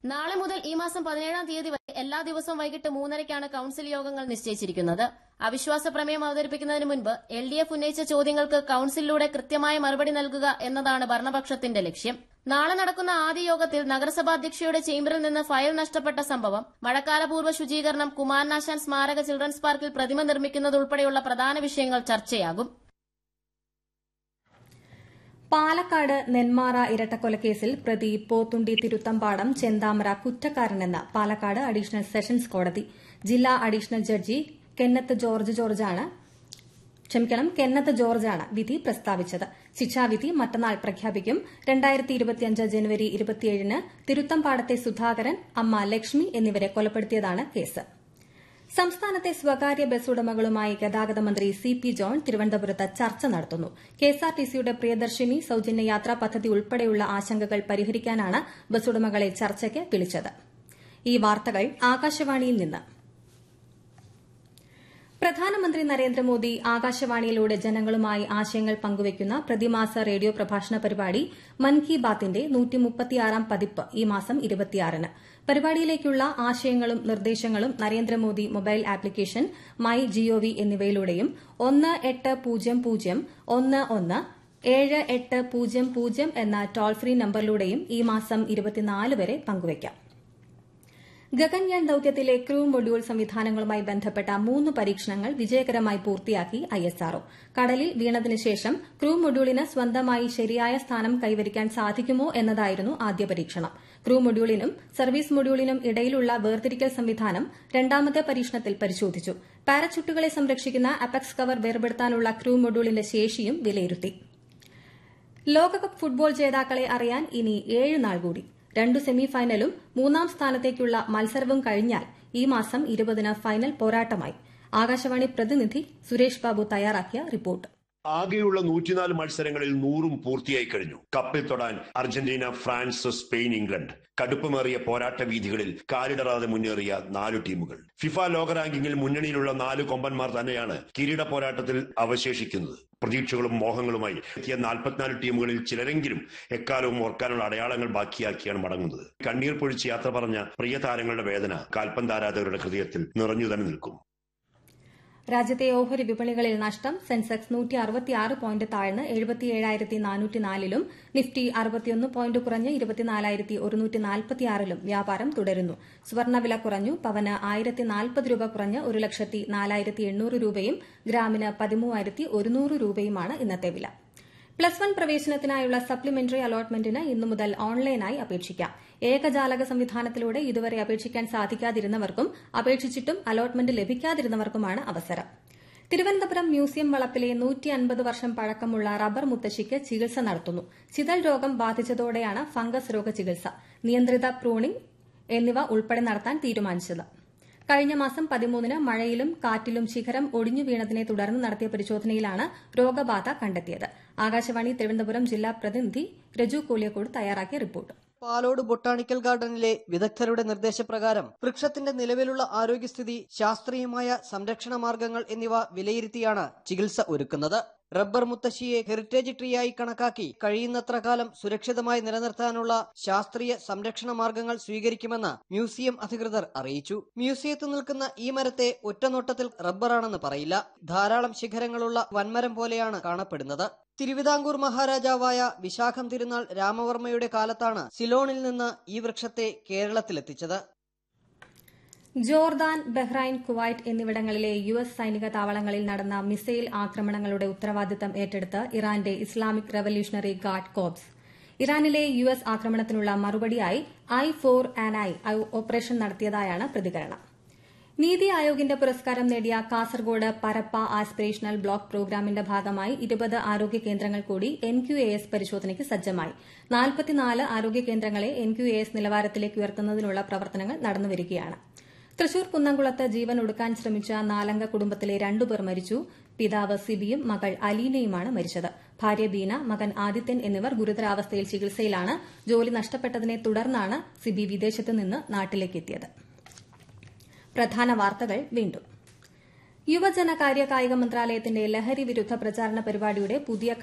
നാളെ മുതൽ ഈ മാസം പതിനേഴാം തീയതി വരെ എല്ലാ ദിവസവും വൈകിട്ട് മൂന്നരയ്ക്കാണ് കൌൺസിൽ യോഗങ്ങൾ നിശ്ചയിച്ചിരിക്കുന്നത് അവിശ്വാസ പ്രമേയം അവതരിപ്പിക്കുന്നതിന് മുൻപ് എൽ ഡി എഫ് ഉന്നയിച്ച ചോദ്യങ്ങൾക്ക് കൌൺസിലിലൂടെ കൃത്യമായ മറുപടി നൽകുക എന്നതാണ് ഭരണപക്ഷത്തിന്റെ ലക്ഷ്യം നാളെ നടക്കുന്ന ആദ്യ യോഗത്തിൽ നഗരസഭാ അധ്യക്ഷയുടെ ചേംബറിൽ നിന്ന് ഫയൽ നഷ്ടപ്പെട്ട സംഭവം മഴക്കാലപൂർവ്വ ശുചീകരണം കുമാരനാശാൻ സ്മാരക ചിൽഡ്രൻസ് പാർക്കിൽ പ്രതിമ നിർമ്മിക്കുന്നതുൾപ്പെടെയുള്ള പ്രധാന വിഷയങ്ങൾ ചർച്ചയാകും പാലക്കാട് നെന്മാറ ഇരട്ടക്കൊലക്കേസിൽ പ്രതി പോത്തുണ്ടി തിരുത്തമ്പാടം ചെന്താമര കുറ്റക്കാരനെന്ന് പാലക്കാട് അഡീഷണൽ സെഷൻസ് കോടതി ജില്ലാ അഡീഷണൽ ജഡ്ജി കെന്നത്ത് ജോർജ് ജോർജാണ് ക്ഷമിക്കണം കെന്നത്ത് ജോർജാണ് വിധി പ്രസ്താവിച്ചത് ശിക്ഷാവിധി മറ്റന്നാൾ പ്രഖ്യാപിക്കും രണ്ടായിരത്തി ഇരുപത്തിയഞ്ച് ജനുവരി ഇരുപത്തിയേഴിന് തിരുത്തമ്പാടത്തെ സുധാകരൻ അമ്മ ലക്ഷ്മി എന്നിവരെ കൊലപ്പെടുത്തിയതാണ് കേസ് സംസ്ഥാനത്തെ സ്വകാര്യ ബസ് ഉടമകളുമായി ഗതാഗത മന്ത്രി സി പി ജോൺ തിരുവനന്തപുരത്ത് ചർച്ച നടത്തുന്നു കെഎസ്ആർടിസിയുടെ പ്രിയദർശിനി സൌജന്യ യാത്രാ പദ്ധതി ഉൾപ്പെടെയുള്ള ആശങ്കകൾ പരിഹരിക്കാനാണ് ബസ് ഉടമകളെ ചർച്ചയ്ക്ക് വിളിച്ചത് ഈ വാർത്തകൾ ആകാശവാണിയിൽ നിന്ന് പ്രധാനമന്ത്രി നരേന്ദ്രമോദി ആകാശവാണിയിലൂടെ ജനങ്ങളുമായി ആശയങ്ങൾ പങ്കുവയ്ക്കുന്ന പ്രതിമാസ റേഡിയോ പ്രഭാഷണ പരിപാടി മൻ കി ബാത്തിന്റെ നൂറ്റിമുപ്പത്തിയാറാം പതിപ്പ് ഈ മാസം ഇരുപത്തിയാറിന് പരിപാടിയിലേക്കുള്ള ആശയങ്ങളും നിർദ്ദേശങ്ങളും Narendra Modi mobile application my GOV എന്നിവയിലൂടെയും ഒന്ന് എട്ട് പൂജ്യം പൂജ്യം ഒന്ന് ഒന്ന് ഏഴ് എട്ട് പൂജ്യം പൂജ്യം എന്ന ടോൾ ഫ്രീ നമ്പറിലൂടെയും ഈ മാസം ഇരുപത്തിനാല് വരെ പങ്കുവയ്ക്കാം ഗഗൻയാൻ ദൌത്യത്തിലെ ക്രൂ മൊഡ്യൂൾ സംവിധാനങ്ങളുമായി ബന്ധപ്പെട്ട മൂന്ന് പരീക്ഷണങ്ങൾ വിജയകരമായി പൂർത്തിയാക്കി ഐഎസ്ആർഒ കടലിൽ വീണതിനു ശേഷം ക്രൂ മൊഡ്യൂളിന് സ്വന്തമായി ശരിയായ സ്ഥാനം കൈവരിക്കാൻ സാധിക്കുമോ എന്നതായിരുന്നു ആദ്യ പരീക്ഷണം ക്രൂ മൊഡ്യൂളിനും സർവീസ് മൊഡ്യൂളിനും ഇടയിലുള്ള വേർതിരിക്കൽ സംവിധാനം രണ്ടാമത്തെ പരീക്ഷണത്തിൽ പരിശോധിച്ചു പാരച്യൂട്ടുകളെ സംരക്ഷിക്കുന്ന അപെക്സ് കവർ വേർപെടുത്താനുള്ള ക്രൂ മൊഡ്യൂളിന്റെ ശേഷിയും വിലയിരുത്തി ലോകകപ്പ് ഫുട്ബോൾ ജേതാക്കളെ അറിയാൻ ഇനി ഏഴ് നാൾ കൂടി രണ്ടു സെമി ഫൈനലും മൂന്നാം സ്ഥാനത്തേക്കുള്ള മത്സരവും കഴിഞ്ഞാൽ ഈ മാസം ഇരുപതിന് ഫൈനൽ പോരാട്ടമായി ആകാശവാണി പ്രതിനിധി സുരേഷ് ബാബു തയ്യാറാക്കിയ റിപ്പോർട്ട് ആകെയുള്ള നൂറ്റിനാല് മത്സരങ്ങളിൽ നൂറും പൂർത്തിയായി കഴിഞ്ഞു കപ്പിൽ തൊടാൻ അർജന്റീന ഫ്രാൻസ് സ്പെയിൻ ഇംഗ്ലണ്ട് കടുപ്പമേറിയ പോരാട്ട വീഥികളിൽ കാലിടറാതെ മുന്നേറിയ നാലു ടീമുകൾ ഫിഫ ലോക റാങ്കിങ്ങിൽ മുന്നണിയിലുള്ള നാല് കൊമ്പന്മാർ തന്നെയാണ് കിരീട പോരാട്ടത്തിൽ അവശേഷിക്കുന്നത് പ്രതീക്ഷകളും മോഹങ്ങളുമായി എത്തിയ നാൽപ്പത്തിനാല് ടീമുകളിൽ ചിലരെങ്കിലും എക്കാലവും ഓർക്കാനുള്ള അടയാളങ്ങൾ ബാക്കിയാക്കിയാണ് മടങ്ങുന്നത് കണ്ണീർ പൊഴിച്ച് യാത്ര പറഞ്ഞ പ്രിയ താരങ്ങളുടെ വേദന കാൽപ്പന്താരാധകരുടെ ഹൃദയത്തിൽ നിറഞ്ഞു തന്നെ നിൽക്കും രാജ്യത്തെ ഓഹരി വിപണികളിൽ നഷ്ടം സെൻസെക്സ് നൂറ്റി അറുപത്തിയാറ് പോയിന്റ് താഴ്ന്ന് എഴുപത്തിയേഴായിരത്തി നാനൂറ്റിനാലിലും നിഫ്റ്റി അറുപത്തിയൊന്ന് പോയിന്റ് കുറഞ്ഞ് ഇരുപത്തിനാലായിരത്തി ഒരുന്നൂറ്റി നാൽപ്പത്തിയാറിലും വ്യാപാരം തുടരുന്നു സ്വർണ്ണവില കുറഞ്ഞു പവന് ആയിരത്തി നാൽപ്പത് രൂപ കുറഞ്ഞ് ഒരു ലക്ഷത്തി നാലായിരത്തി എണ്ണൂറ് രൂപയും ഗ്രാമിന് പതിമൂവായിരത്തി ഒരുന്നൂറ് രൂപയുമാണ് ഇന്നത്തെ വില പ്ലസ് വൺ പ്രവേശനത്തിനായുള്ള സപ്ലിമെന്ററി അലോട്ട്മെന്റിന് ഇന്നു മുതൽ ഓൺലൈനായി അപേക്ഷിക്കാം ഏകജാലക സംവിധാനത്തിലൂടെ ഇതുവരെ അപേക്ഷിക്കാൻ സാധിക്കാതിരുന്നവർക്കും അപേക്ഷിച്ചിട്ടും അലോട്ട്മെന്റ് ലഭിക്കാതിരുന്നവർക്കുമാണ് അവസരം തിരുവനന്തപുരം മ്യൂസിയം വളപ്പിലെ നൂറ്റി അൻപത് വർഷം പഴക്കമുള്ള റബ്ബർ മുത്തശ്ശിക്ക് ചികിത്സ നടത്തുന്നു ചിതൽ രോഗം ബാധിച്ചതോടെയാണ് ഫംഗസ് രോഗ ചികിത്സ നിയന്ത്രിത പ്രൂണിംഗ് എന്നിവ ഉൾപ്പെടെ നടത്താൻ തീരുമാനിച്ചത് കഴിഞ്ഞ മാസം പതിമൂന്നിന് മഴയിലും കാറ്റിലും ശിഖരം ഒടിഞ്ഞു വീണതിനെ തുടർന്ന് നടത്തിയ പരിശോധനയിലാണ് രോഗബാധ കണ്ടെത്തിയത് ആകാശവാണി തിരുവനന്തപുരം ജില്ലാ പ്രതിനിധി രജു കോലിയക്കോട് തയ്യാറാക്കിയ റിപ്പോർട്ട് പാലോട് ബൊട്ടാണിക്കൽ ഗാർഡനിലെ വിദഗ്ധരുടെ നിർദ്ദേശപ്രകാരം വൃക്ഷത്തിന്റെ നിലവിലുള്ള ആരോഗ്യസ്ഥിതി ശാസ്ത്രീയമായ സംരക്ഷണ മാർഗങ്ങൾ എന്നിവ വിലയിരുത്തിയാണ് ചികിത്സ ഒരുക്കുന്നത് റബ്ബർ മുത്തശ്ശിയെ ഹെറിറ്റേജ് ട്രീയായി കണക്കാക്കി കഴിയുന്നത്ര കാലം സുരക്ഷിതമായി നിലനിർത്താനുള്ള ശാസ്ത്രീയ സംരക്ഷണ മാർഗങ്ങൾ സ്വീകരിക്കുമെന്ന് മ്യൂസിയം അധികൃതർ അറിയിച്ചു മ്യൂസിയത്തിൽ നിൽക്കുന്ന ഈ മരത്തെ ഒറ്റനോട്ടത്തിൽ റബ്ബറാണെന്ന് പറയില്ല ധാരാളം ശിഖരങ്ങളുള്ള വൻമരം പോലെയാണ് കാണപ്പെടുന്നത് തിരുവിതാംകൂർ മഹാരാജാവായ വിശാഖം തിരുനാൾ രാമവർമ്മയുടെ കാലത്താണ് സിലോണിൽ നിന്ന് ഈ വൃക്ഷത്തെ കേരളത്തിലെത്തിച്ചത് ജോർദാൻ ബഹ്റൈൻ കുവൈറ്റ് എന്നിവിടങ്ങളിലെ യു എസ് സൈനിക താവളങ്ങളിൽ നടന്ന മിസൈൽ ആക്രമണങ്ങളുടെ ഉത്തരവാദിത്തം ഏറ്റെടുത്ത് ഇറാന്റെ ഇസ്ലാമിക് റവല്യൂഷണറി ഗാർഡ് കോപ്സ് ഇറാനിലെ യു എസ് ആക്രമണത്തിനുള്ള മറുപടിയായി eye for an eye operation നടത്തിയതായാണ് പ്രതികരണം നീതി ആയോഗിന്റെ പുരസ്കാരം നേടിയ കാസർഗോഡ് പരപ്പ ആസ്പിറേഷണൽ ബ്ലോക്ക് പ്രോഗ്രാമിന്റെ ഭാഗമായി ഇരുപത് ആരോഗ്യ കേന്ദ്രങ്ങൾ കൂടി എൻ ക്യു എ എസ് പരിശോധനയ്ക്ക് സജ്ജമായി നാൽപ്പത്തിനാല് ആരോഗ്യ കേന്ദ്രങ്ങളെ എൻ ക്യു എ എസ് നിലവാരത്തിലേക്ക് ഉയർത്തുന്നതിനുള്ള പ്രവർത്തനങ്ങൾ നടന്നുവരികയാണ് തൃശൂർ കുന്നംകുളത്ത് ജീവൻ ഒടുക്കാൻ ശ്രമിച്ച നാലംഗ കുടുംബത്തിലെ രണ്ടുപേർ മരിച്ചു പിതാവ് സിബിയും മകൾ അലീനയുമാണ് മരിച്ചത് ഭാര്യ ബീന മകൻ ആദിത്യൻ എന്നിവർ ഗുരുതരാവസ്ഥയിൽ ചികിത്സയിലാണ് ജോലി നഷ്ടപ്പെട്ടതിനെ തുടർന്നാണ് സിബി വിദേശത്ത് നിന്ന് നാട്ടിലേക്കെത്തിയത് പ്രധാന വാർത്തകൾ വീണ്ടും യുവജന കാര്യ കായിക മന്ത്രാലയത്തിന്റെ ലഹരി വിരുദ്ധ പ്രചാരണ പരിപാടിയുടെ പുതിയ